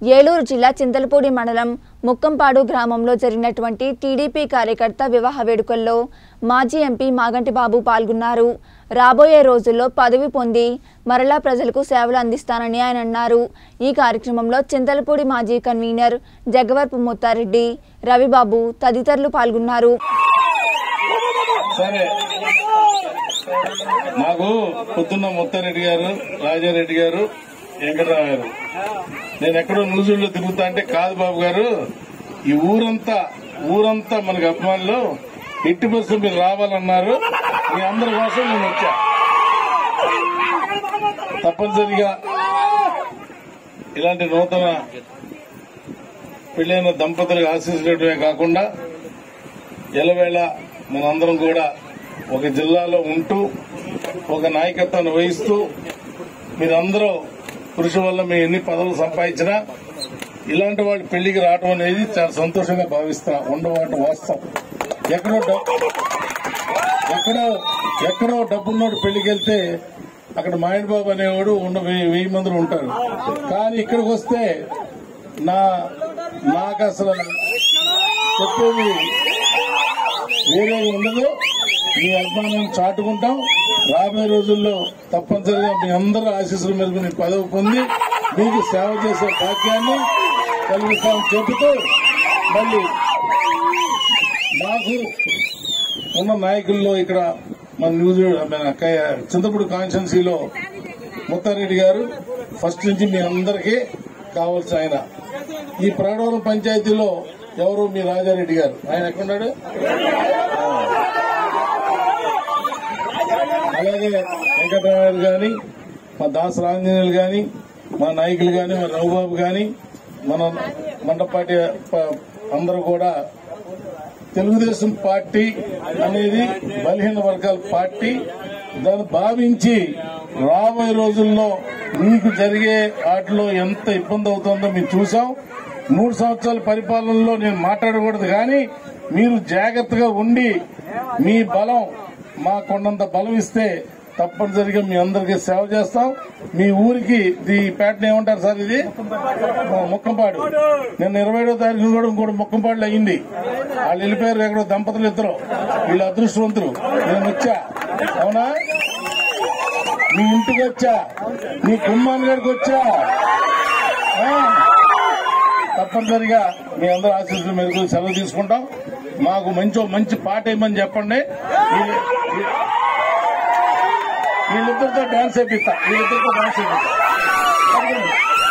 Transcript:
ఏలూరు జిల్లా చింతలపూడి మండలం ముక్కంపాడు గ్రామంలో జరిగినటువంటి టీడీపీ కార్యకర్త వివాహ వేడుకల్లో మాజీ ఎంపీ మాగంటి బాబు పాల్గొన్నారు రాబోయే రోజుల్లో పదవి పొంది మరలా ప్రజలకు సేవలు అందిస్తానని ఆయన అన్నారు ఈ కార్యక్రమంలో చింతలపూడి మాజీ కన్వీనర్ జగవర్పు ముత్తారెడ్డి రవిబాబు తదితరులు పాల్గొన్నారు సరే మాకు పొద్దున్న ముత్తారెడ్డి గారు రాజారెడ్డి గారు వెంకటరావు గారు నేను ఎక్కడో న్యూజిలో తిరుగుతా అంటే కాదు బాబు గారు ఈ ఊరంతా ఊరంతా మనకి అభిమానులు ఎట్టి బస్సు మీరు రావాలన్నారు మీ అందరి కోసం నేను వచ్చా తప్పనిసరిగా ఇలాంటి నూతన పెళ్లైన దంపతులకు ఆశీస్సులే కాకుండా ఎలవేళ మనందరం కూడా ఒక జిల్లాలో ఉంటూ ఒక నాయకత్వాన్ని వహిస్తూ మీరందరూ కృషి వల్ల మీ ఎన్ని పదవులు సంపాదించినా ఇలాంటి వాడి పెళ్లికి రావడం అనేది చాలా సంతోషంగా భావిస్తా ఉండవాటి వాస్తవం ఎక్కడో డబ్బు ఎక్కడో ఎక్కడో డబ్బున్నోడు పెళ్లికి వెళ్తే అక్కడ మాయన్ బాబు అనేవాడు ఉన్న వెయ్యి వెయ్యి మందిలో ఉంటారు కానీ ఇక్కడికి వస్తే నా నాకు అసలు చెప్పేది వేరే ఉండదు మీ అభిమానం చాటుకుంటాం రాబోయే రోజుల్లో తప్పనిసరిగా మీ అందరూ ఆశీస్సుల మేరకు మీ పదవి పొంది మీకు సేవ చేసే భాగ్యాన్ని కలుగుతామని చెబుతూ మళ్ళీ మాకు ఉన్న నాయకుల్లో ఇక్కడ మన న్యూస్ మన క- చింతపూడి కాన్స్టిట్యున్సీలో ముత్తారెడ్డి గారు ఫస్ట్ నుంచి మీ అందరికీ కావాల్సిన ఆయన ఈ ప్రాడవరం పంచాయతీలో ఎవరు మీ రాజారెడ్డి గారు ఆయన ఎక్కడున్నాడు అలాగే వెంకటరావు గాని మా దాస రాంజనేయులు గాని మా నాయకులు గాని మా రఘుబాబు గాని మన మండపాటి ప- అందరూ కూడా తెలుగుదేశం పార్టీ అనేది బలహీన వర్గాల పార్టీ దాన్ని భావించి రాబోయే రోజుల్లో మీకు జరిగే వాటిలో ఎంత ఇబ్బంది అవుతుందో మేము చూసాం మూడు సంవత్సరాల పరిపాలనలో నేను మాట్లాడకూడదు కానీ మీరు జాగ్రత్తగా ఉండి మీ బలం మా కొండంత బలం ఇస్తే తప్పనిసరిగా మీ అందరికీ సేవ చేస్తాం మీ ఊరికి ఈ పేటను ఏమంటారు సార్ ఇది ముక్కంపాడు నిన్న ఇరవై ఏడో తారీఖు కూడా ఇంకోటి ముక్కంపాడులో అయింది వాళ్ళు వెళ్ళిపోయారు ఎక్కడో దంపతులు ఇద్దరు వీళ్ళు అదృష్టవంతులు నేను వచ్చా అవునా మీ ఇంటికి వచ్చా మీ కుమ్మాన్ గారికి వచ్చా ఆ? తప్పనిసరిగా మీ అందరూ ఆశీస్సుల మేరకు సెలవు తీసుకుంటాం మాకు మంచి మంచి పాట ఏమని చెప్పండి వీ- వీ- వీళ్ళిద్దరితో డాన్స్ వేపిస్తా వీళ్ళిద్దరితో డాన్స్ వేపిస్తా